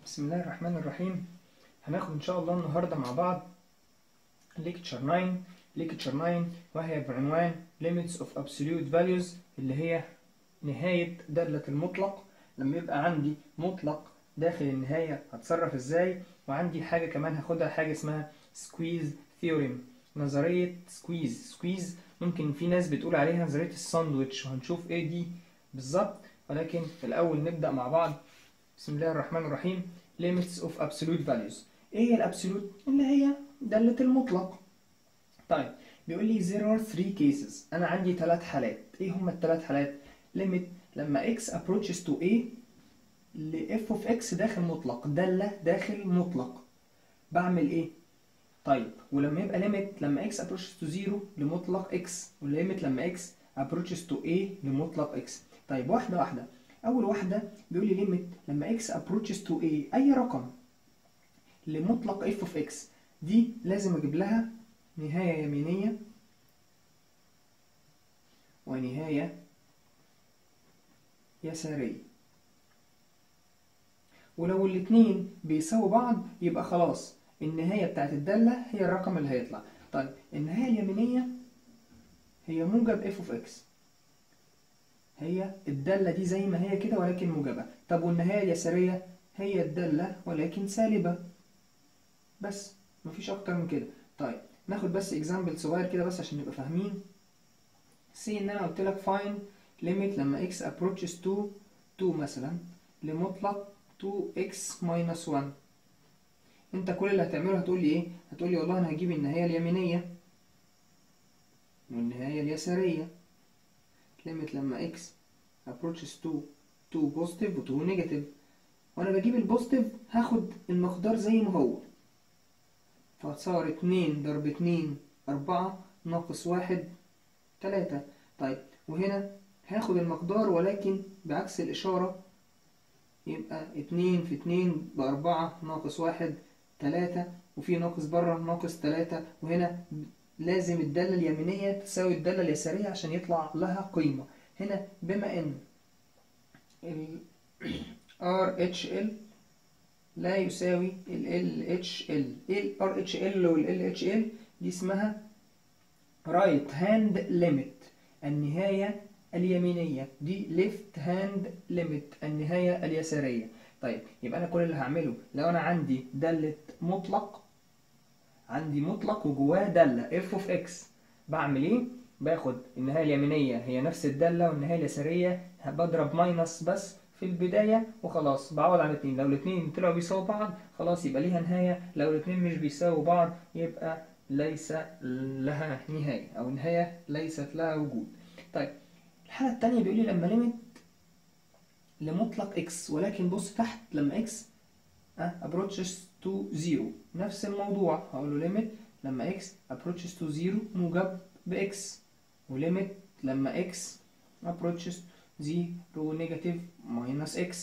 بسم الله الرحمن الرحيم هناخد ان شاء الله النهارده مع بعض ليكتشر 9 ليكتشر 9 وهي بعنوان limits of absolute values اللي هي نهاية دالة المطلق لما يبقى عندي مطلق داخل النهاية هتصرف ازاي وعندي حاجة كمان هاخدها حاجة اسمها squeeze theorem نظرية سكويز سكويز ممكن في ناس بتقول عليها نظرية الساندويتش وهنشوف ايه دي بالظبط ولكن في الأول نبدأ مع بعض بسم الله الرحمن الرحيم limits of absolute values ايه هي الابسولوت اللي هي دالة المطلق طيب بيقول لي there are three cases انا عندي ثلاث حالات ايه هم الثلاث حالات limit لما x approaches to a ل f of x داخل مطلق دالة داخل مطلق بعمل ايه طيب ولما يبقى limit لما x approaches to 0 لمطلق x والlimit لما x approaches to a لمطلق x طيب واحدة واحدة أول واحدة بيقول لي limit لما x approaches to a أي رقم لمطلق f of x دي لازم أجيب لها نهاية يمينية ونهاية يسارية ولو الاتنين بيساووا بعض يبقى خلاص النهاية بتاعت الدالة هي الرقم اللي هيطلع طيب النهاية اليمينية هي موجب f of x هي الدالة دي زي ما هي كده ولكن موجبة طب والنهاية اليسارية هي الدالة ولكن سالبة بس مفيش أكتر من كده طيب ناخد بس اكزامبل صغير كده بس عشان نبقى فاهمين سي ان انا قلت لك find limit لما x approaches to 2 مثلا لمطلق 2x minus 1 انت كل اللي هتعمله هتقول لي ايه هتقول لي والله انا هجيب النهايه اليمينيه والنهايه اليساريه limit لما x approaches to 2 positive و 2 negative وانا بجيب البوزيتيف هاخد المقدار زي ما هو فهتصور 2 ضرب 2 4 ناقص 1 3 طيب وهنا هاخد المقدار ولكن بعكس الإشارة يبقى 2 في 2 بأربعة ناقص 1 3 وفي ناقص بره ناقص 3 وهنا لازم الدالة اليمينية تساوي الدالة اليسارية عشان يطلع لها قيمة هنا بما ان ال RHL لا يساوي ال LHL ال RHL وال LHL دي اسمها right hand limit النهاية اليمينية دي left hand limit النهاية اليسارية طيب يبقى أنا كل اللي هعمله لو أنا عندي دالة مطلق عندي مطلق وجواه دالة f of x بعمل ايه؟ باخد النهاية اليمينية هي نفس الدالة والنهاية اليسارية بضرب ماينس بس في البداية وخلاص بعوض على الاتنين لو الاتنين طلعوا بيساووا بعض خلاص يبقى ليها نهاية لو الاتنين مش بيساووا بعض يبقى ليس لها نهاية أو نهاية ليست لها وجود طيب الحالة التانية بيقول لي لما ليميت لمطلق x ولكن بص تحت لما x approaches to 0 نفس الموضوع هقول له limit لما x approaches to 0 موجب ب x وليميت لما x approaches 0 نيجاتيف minus x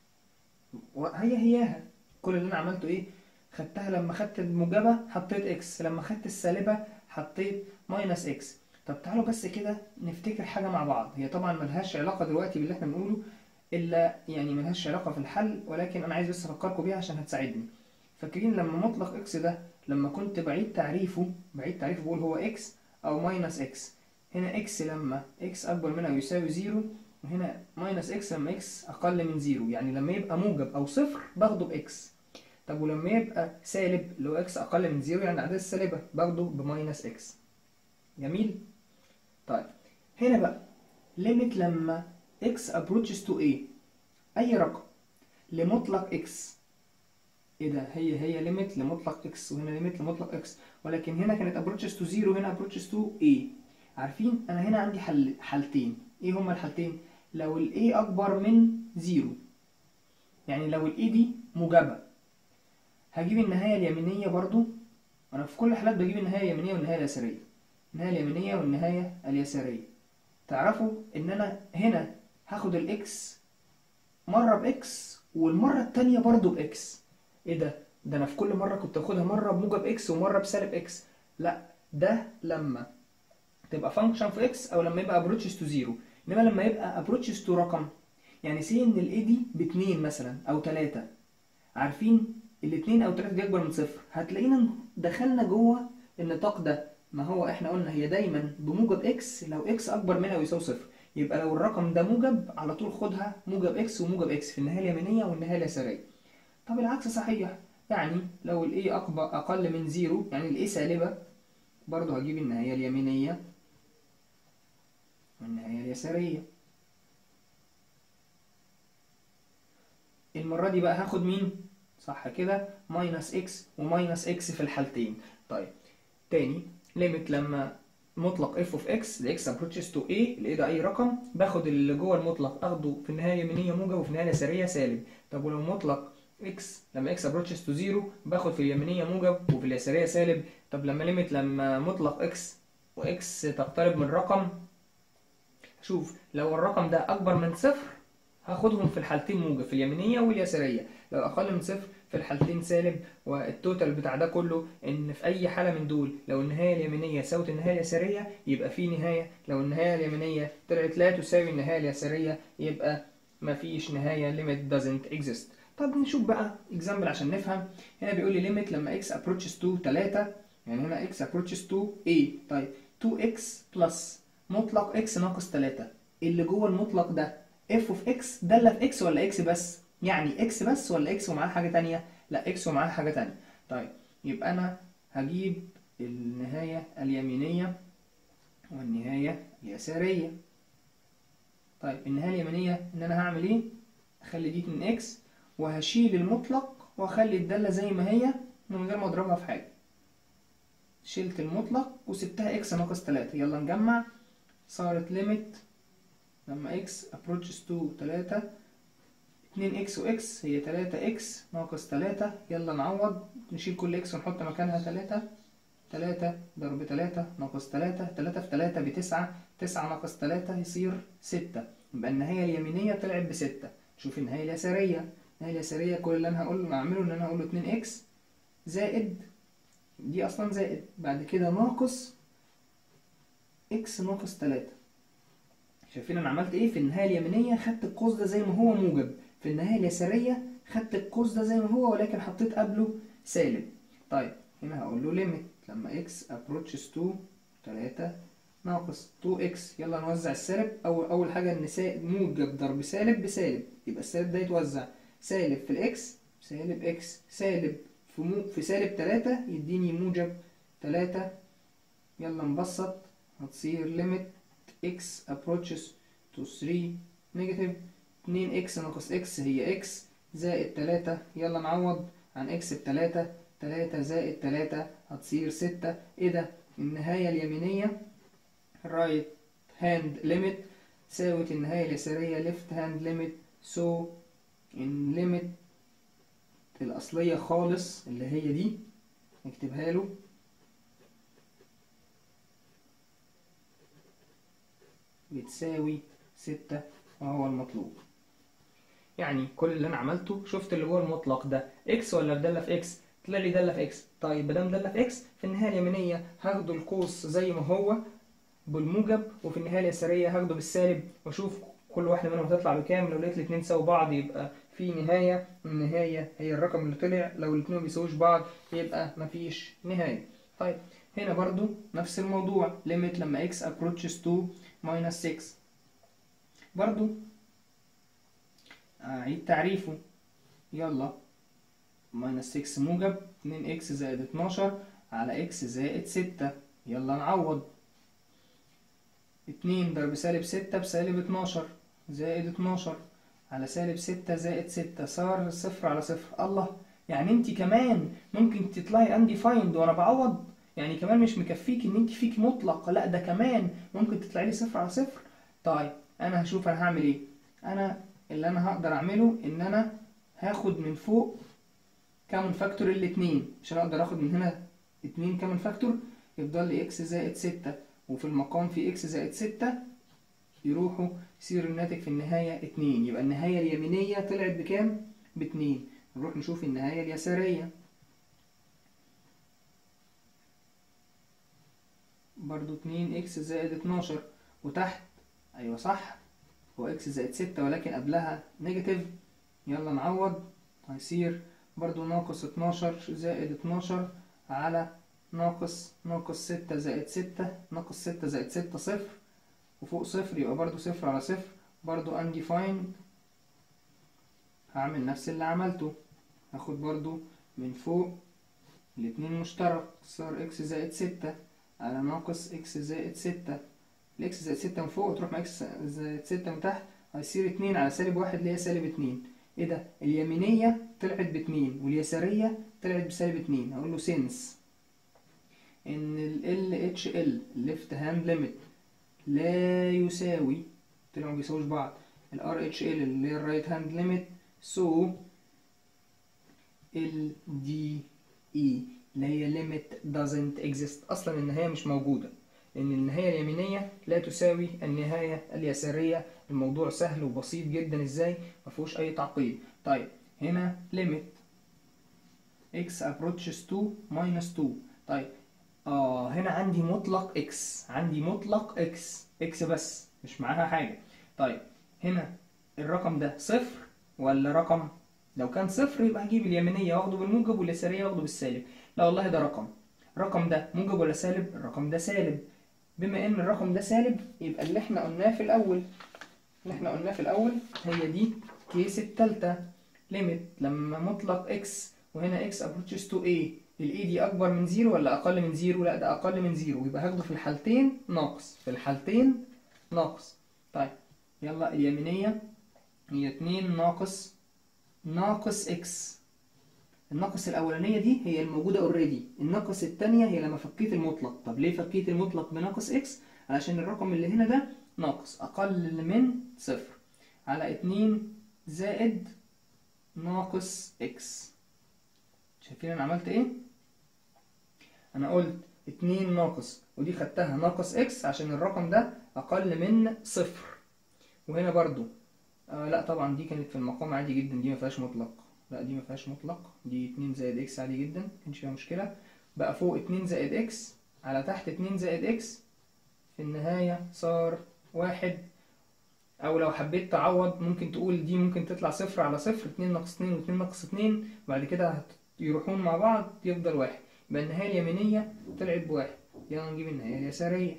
هي هياها كل اللي انا عملته ايه خدتها لما خدت الموجبة حطيت x لما خدت السالبة حطيت minus x طب تعالوا بس كده نفتكر حاجة مع بعض هي طبعا ملهاش علاقة دلوقتي باللي احنا بنقوله إلا يعني ملهاش علاقة في الحل ولكن أنا عايز بس أفكركم بيها عشان هتساعدني فاكرين لما مطلق x ده لما كنت بعيد تعريفه بعيد تعريفه بقول هو x أو minus x هنا x لما x أكبر من أو يساوي 0 وهنا minus x لما x أقل من 0 يعني لما يبقى موجب أو صفر باخده ب x طب ولما يبقى سالب اللي هو x أقل من 0 يعني الأعداد السالبة باخده بماينس x جميل؟ طيب هنا بقى limit لما x approaches to a أي رقم لمطلق x إيه ده هي هي limit لمطلق x وهنا limit لمطلق x ولكن هنا كانت approaches to 0 وهنا approaches to a عارفين أنا هنا عندي حل حالتين إيه هما الحالتين؟ لو ال a أكبر من 0 يعني لو ال a دي موجبة هجيب النهاية اليمينية برضو أنا في كل الحالات بجيب النهاية اليمينية والنهاية اليسارية النهاية اليمينية والنهاية اليسارية تعرفوا ان انا هنا هاخد الاكس مرة باكس والمرة التانية برضو باكس ايه ده ده انا في كل مرة كنت اخدها مرة بموجب اكس ومرة بسالب اكس لا ده لما تبقى فانكشن في اكس او لما يبقى ابروتشز تو زيرو انما لما يبقى ابروتشز تو رقم يعني سي ان الاي دي باتنين مثلا او تلاتة عارفين الاتنين او تلاتة دي اكبر من صفر هتلاقينا دخلنا جوه النطاق ده ما هو احنا قلنا هي دايما بموجب اكس لو اكس اكبر منها او يساوي صفر يبقى لو الرقم ده موجب على طول خدها موجب اكس وموجب اكس في النهايه اليمينيه والنهايه اليساريه طب العكس صحيح يعني لو الاي اكبر اقل من زيرو يعني الاي سالبه برضه هجيب النهايه اليمينيه والنهايه اليساريه المره دي بقى هاخد مين صح كده ماينس اكس وماينس اكس في الحالتين طيب تاني ليميت لما مطلق اف اوف اكس لاكس ابروتشز تو اي الاي ده اي رقم باخد اللي جوه المطلق اخده في النهايه يمينيه موجب وفي النهايه يساريه سالب طب ولو مطلق اكس لما اكس ابروتشز تو زيرو باخد في اليمينيه موجب وفي اليساريه سالب طب لما ليميت لما مطلق اكس واكس تقترب من رقم شوف لو الرقم ده اكبر من صفر هاخدهم في الحالتين موجب في اليمينيه واليساريه لو اقل من صفر في الحالتين سالب والتوتال بتاع ده كله ان في اي حاله من دول لو النهايه اليمينيه ساوت النهايه اليساريه يبقى في نهايه لو النهايه اليمينيه طلعت لا تساوي النهايه اليساريه يبقى مفيش نهايه limit doesn't exist طب نشوف بقى اكزامبل عشان نفهم هنا بيقول لي limit لما x approaches to 3 يعني هنا x approaches to a طيب 2x plus مطلق x ناقص 3 اللي جوه المطلق ده f of x دالة في x ولا x بس يعني x بس ولا x ومعاه حاجة تانية لا x ومعاه حاجة تانية طيب يبقى أنا هجيب النهاية اليمينية والنهاية اليسارية طيب النهاية اليمينية إن أنا هعمل إيه؟ أخلي دي 2x وهشيل المطلق وأخلي الدالة زي ما هي من غير ما أضربها في حاجة شلت المطلق وسبتها x ناقص 3 يلا نجمع صارت ليميت لما x approaches to 3 2x و x هي 3x ناقص 3 يلا نعوض نشيل كل x ونحط مكانها 3 3 ضرب 3 ناقص 3 3 في 3 ب 9 9 ناقص 3 يصير 6 يبقى النهاية اليمينية طلعت ب 6 شوف النهاية اليسارية النهاية اليسارية كل اللي أنا هقول له أعمله إن أنا هقول له 2x زائد دي أصلا زائد بعد كده ناقص x ناقص 3 شايفين انا عملت ايه في النهايه اليمينيه خدت القوس ده زي ما هو موجب في النهايه اليساريه خدت القوس ده زي ما هو ولكن حطيت قبله سالب طيب هنا هقول له ليميت لما x approaches to 3 ناقص 2x يلا نوزع السالب اول اول حاجه ان موجب ضرب سالب بسالب يبقى السالب ده يتوزع سالب في الاكس سالب اكس سالب في مو في سالب 3 يديني موجب 3 يلا نبسط هتصير ليميت x approaches to 3 negative 2x ناقص x هي x زائد 3 يلا نعوض عن x بتلاتة 3 زائد 3 هتصير 6 ايه ده النهاية اليمينية right hand limit تساوي النهاية اليسارية left hand limit so in limit الأصلية خالص اللي هي دي نكتبها له بتساوي ستة وهو المطلوب يعني كل اللي انا عملته شفت اللي جوه المطلق ده اكس ولا دالة في اكس طلع لي دالة في اكس طيب مادام دالة في اكس في النهاية اليمينية هاخده القوس زي ما هو بالموجب وفي النهاية اليسارية هاخده بالسالب واشوف كل واحدة منهم هتطلع بكام لو لقيت الاتنين ساوي بعض يبقى في نهاية النهاية هي الرقم اللي طلع لو الاتنين مبيساويش بعض يبقى مفيش نهاية طيب هنا برضو نفس الموضوع limit لما x approaches to minus 6 برضو أعيد تعريفه يلا minus 6 موجب 2x زائد 12 على x زائد 6 يلا نعوض 2 ضرب سالب 6 بسالب 12 زائد 12 على سالب 6 زائد 6 صار صفر على صفر الله يعني انت كمان ممكن تطلعي undefined وانا بعوض يعني كمان مش مكفيك ان انت فيك مطلق لا ده كمان ممكن تطلعي لي صفر على صفر طيب انا هشوف انا هعمل ايه انا اللي انا هقدر اعمله ان انا هاخد من فوق كامن فاكتور الاتنين عشان اقدر اخد من هنا اتنين كامن فاكتور يفضل لي اكس زائد ستة وفي المقام في اكس زائد ستة يروحوا يصير الناتج في النهاية اتنين يبقى النهاية اليمينية طلعت بكام؟ باتنين نروح نشوف النهاية اليسارية برضو اتنين اكس زائد اتناشر وتحت ايوه صح هو اكس زائد ستة ولكن قبلها نيجاتيف يلا نعوض هيصير برضو ناقص اتناشر زائد اتناشر على ناقص ناقص ستة زائد ستة ناقص ستة زائد ستة صفر وفوق صفر يبقى برضو صفر على صفر برضو undefined هعمل نفس اللي عملته هاخد برضو من فوق الاتنين مشترك صار اكس زائد ستة على ناقص اكس زائد ستة الاكس زائد ستة من فوق وتروح مع اكس زائد ستة من تحت هيصير اتنين على سالب واحد اللي هي سالب اتنين ايه ده اليمينية طلعت باتنين واليسارية طلعت بسالب اتنين هقول له سينس ان ال LHL left hand limit لا يساوي طلعوا ما بيساويش بعض ال RHL اللي هي الرايت هاند ليميت so ال DE اللي هي limit doesn't exist اصلا النهاية مش موجودة لان النهاية اليمينية لا تساوي النهاية اليسارية الموضوع سهل وبسيط جدا ازاي مفيهوش اي تعقيد طيب هنا limit x approaches to minus 2 طيب اه هنا عندي مطلق x عندي مطلق x x بس مش معاها حاجة طيب هنا الرقم ده صفر ولا رقم لو كان صفر يبقى هجيب اليمينية واخده بالموجب واليسارية واخده بالسالب لا والله ده رقم الرقم ده موجب ولا سالب الرقم ده سالب بما ان الرقم ده سالب يبقى اللي احنا قلناه في الاول اللي احنا قلناه في الاول هي دي كيس التالتة ليميت لما مطلق x وهنا x approaches to a الاي دي اكبر من زيرو ولا اقل من زيرو لا ده اقل من زيرو يبقى هاخده في الحالتين ناقص في الحالتين ناقص طيب يلا اليمينية هي اتنين ناقص ناقص اكس الناقص الأولانية دي هي الموجودة اوريدي الناقص التانية هي لما فكيت المطلق طب ليه فكيت المطلق بناقص اكس علشان الرقم اللي هنا ده ناقص أقل من صفر على اتنين زائد ناقص اكس شايفين أنا عملت ايه؟ أنا قلت اتنين ناقص ودي خدتها ناقص اكس عشان الرقم ده أقل من صفر وهنا برضو آه لا طبعا دي كانت في المقام عادي جدا دي ما فيهاش مطلق لا دي ما فيهاش مطلق دي 2 زائد اكس عادي جدا مكانش فيها مشكله بقى فوق 2 زائد اكس على تحت 2 زائد اكس في النهايه صار واحد او لو حبيت تعوض ممكن تقول دي ممكن تطلع صفر على صفر 2 ناقص 2 و2 ناقص 2 وبعد كده يروحون مع بعض يفضل واحد يبقى النهايه اليمينيه طلعت بواحد يلا نجيب النهايه اليساريه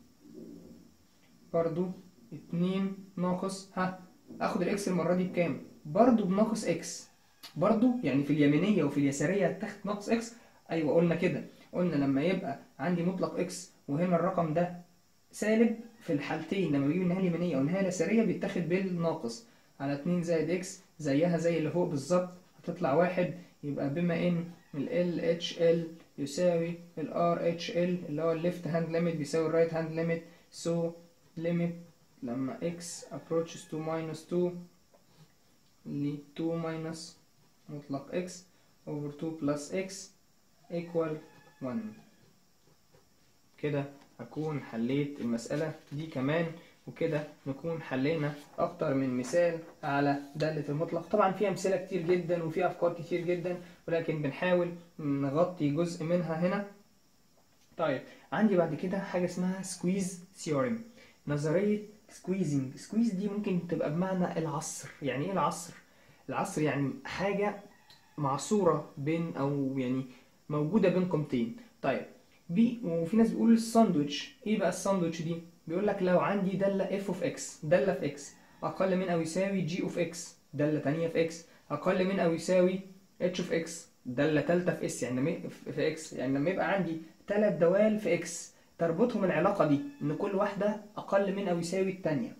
برضو 2 ناقص ها اخد الاكس المره دي بكام برضو بناقص اكس برضو يعني في اليمينيه وفي اليساريه هتاخد ناقص اكس ايوه قلنا كده قلنا لما يبقى عندي مطلق اكس وهنا الرقم ده سالب في الحالتين لما بجيب النهايه اليمينيه والنهايه اليساريه بيتاخد بالناقص على 2 زائد اكس زيها زي اللي فوق بالظبط هتطلع واحد يبقى بما ان ال LHL يساوي ال RHL اللي هو الليفت هاند ليميت بيساوي الرايت هاند ليميت سو ليميت لما x approaches to minus 2 ل 2 minus مطلق x over 2 plus x equal 1 كده هكون حليت المسألة دي كمان وكده نكون حلينا أكتر من مثال على دالة المطلق طبعا في أمثلة كتير جدا وفي أفكار كتير جدا ولكن بنحاول نغطي جزء منها هنا طيب عندي بعد كده حاجة اسمها سكويز ثيوريم نظرية سكويزنج سكويز دي ممكن تبقى بمعنى العصر يعني ايه العصر العصر يعني حاجة معصورة بين او يعني موجودة بين قيمتين طيب بي وفي ناس بيقولوا الساندوتش ايه بقى الساندوتش دي بيقول لك لو عندي دالة اف اوف اكس دالة في اكس اقل من او يساوي جي اوف اكس دالة تانية في اكس اقل من او يساوي اتش اوف اكس دالة تالتة في اس يعني لما في اكس يعني لما يبقى عندي تلات دوال في اكس تربطهم العلاقة دي إن كل واحدة أقل من أو يساوي التانية.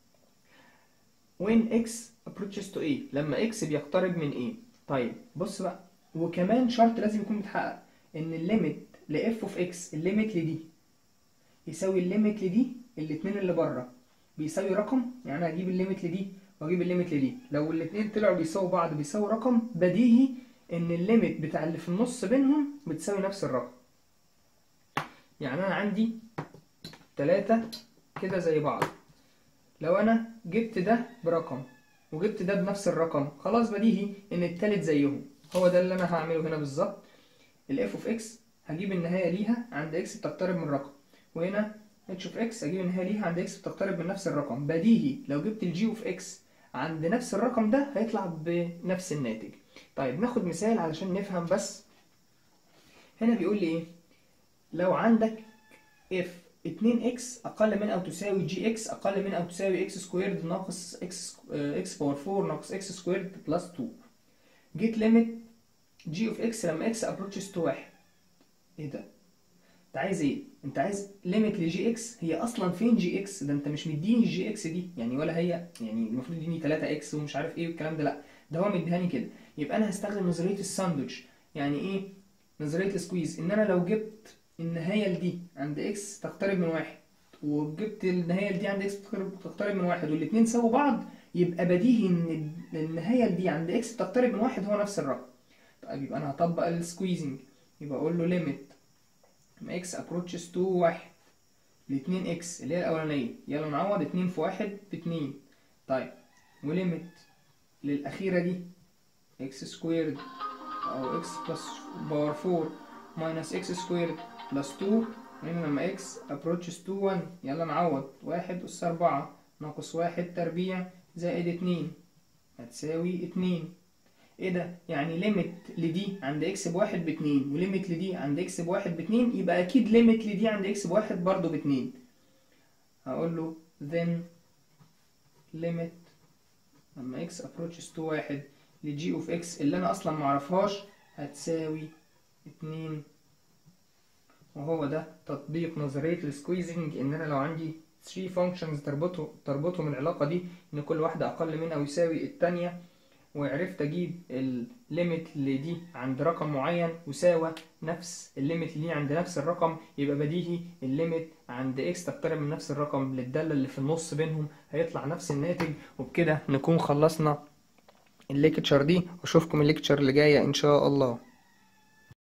when x approaches to a لما x بيقترب من a طيب بص بقى وكمان شرط لازم يكون متحقق إن الليميت ل f of x الليميت لدي يساوي الليميت لدي الاتنين اللي بره بيساوي رقم يعني أنا هجيب الليميت لدي وأجيب الليميت لدي لو الاتنين طلعوا بيساووا بعض بيساوي رقم بديهي إن الليميت بتاع اللي في النص بينهم بتساوي نفس الرقم. يعني انا عندي تلاتة كده زي بعض لو انا جبت ده برقم وجبت ده بنفس الرقم خلاص بديهي ان التالت زيهم هو ده اللي انا هعمله هنا بالظبط الاف اوف اكس هجيب النهاية ليها عند اكس بتقترب من رقم وهنا اتش اوف اكس هجيب النهاية ليها عند اكس بتقترب من نفس الرقم بديهي لو جبت الجي اوف اكس عند نفس الرقم ده هيطلع بنفس الناتج طيب ناخد مثال علشان نفهم بس هنا بيقول لي ايه لو عندك if 2x اقل من او تساوي gx اقل من او تساوي x سكويرد ناقص x x باور 4 ناقص x سكويرد بلس 2 جيت ليميت g of x لما x approaches to 1 ايه ده انت عايز ايه انت عايز ليميت لجي اكس هي اصلا فين جي اكس ده انت مش مديني الجي اكس دي يعني ولا هي يعني المفروض يديني 3 اكس ومش عارف ايه والكلام ده لا ده هو مديهاني كده يبقى انا هستخدم نظريه الساندوتش يعني ايه نظريه السكويز ان انا لو جبت النهايه دي عند اكس تقترب من واحد وجبت النهايه دي عند اكس تقترب من واحد والاثنين ساووا بعض يبقى بديهي ان النهايه دي عند اكس تقترب من واحد هو نفس الرقم طيب يبقى انا هطبق السكويزنج يبقى اقول له ليميت لما x approaches to واحد لاتنين x اللي هي الأولانية يلا نعوض اتنين في واحد باتنين طيب وليميت للأخيرة دي x سكويرد أو x بلس باور فور ماينس x سكويرد بلس تو هنا لما x approaches to 1 يلا نعوض واحد أس أربعة ناقص واحد تربيع زائد اتنين هتساوي اتنين ايه ده يعني ليميت لدي عند اكس بواحد باتنين وليميت لدي عند اكس بواحد باتنين يبقى اكيد ليميت لدي عند اكس بواحد برضو باتنين هقول له then limit لما x approaches to واحد لجي of x اللي انا اصلا معرفهاش هتساوي اتنين وهو ده تطبيق نظرية السكويزنج ان انا لو عندي 3 functions تربطه تربطهم العلاقة دي ان كل واحدة اقل من او يساوي التانية وعرفت اجيب الليميت اللي دي عند رقم معين وساوى نفس الليميت اللي عند نفس الرقم يبقى بديهي الليميت عند اكس تقترب من نفس الرقم للدالة اللي في النص بينهم هيطلع نفس الناتج وبكده نكون خلصنا الليكتشر دي واشوفكم الليكتشر اللي جاية ان شاء الله